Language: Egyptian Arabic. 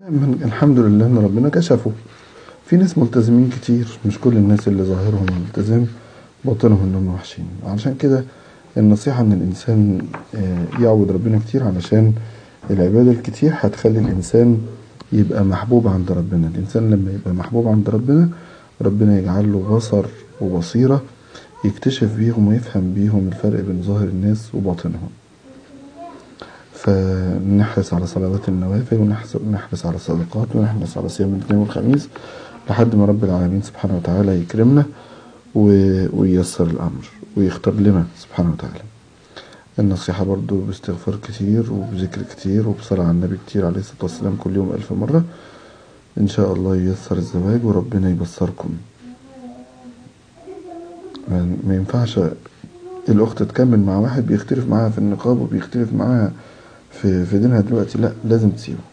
من الحمد لله ان ربنا كشفه في ناس ملتزمين كتير مش كل الناس اللي ظاهرهم ملتزم باطنهم انهم وحشين علشان كده النصيحة ان الانسان آه، يعبد ربنا كتير علشان العبادة الكتير هتخلي الانسان يبقى محبوب عند ربنا الانسان لما يبقى محبوب عند ربنا ربنا يجعل له بصر وبصيرة يكتشف بيهم ويفهم بيهم الفرق بين ظاهر الناس وباطنهم فنحرص على صلوات النوافل ونحرص ونحرص على الصدقات ونحرص على صيام الاثنين والخميس لحد ما رب العالمين سبحانه وتعالى يكرمنا و- وييسر الأمر ويختار لنا سبحانه وتعالى النصيحة برضو باستغفار كتير وبذكر كتير وبصلاة على النبي كتير عليه الصلاة والسلام كل يوم ألف مرة إن شاء الله ييسر الزواج وربنا يبصركم ما ما ينفعش الأخت تكمل مع واحد بيختلف معاها في النقاب وبيختلف معاها في في دينها دلوقتي لا لازم تسيبه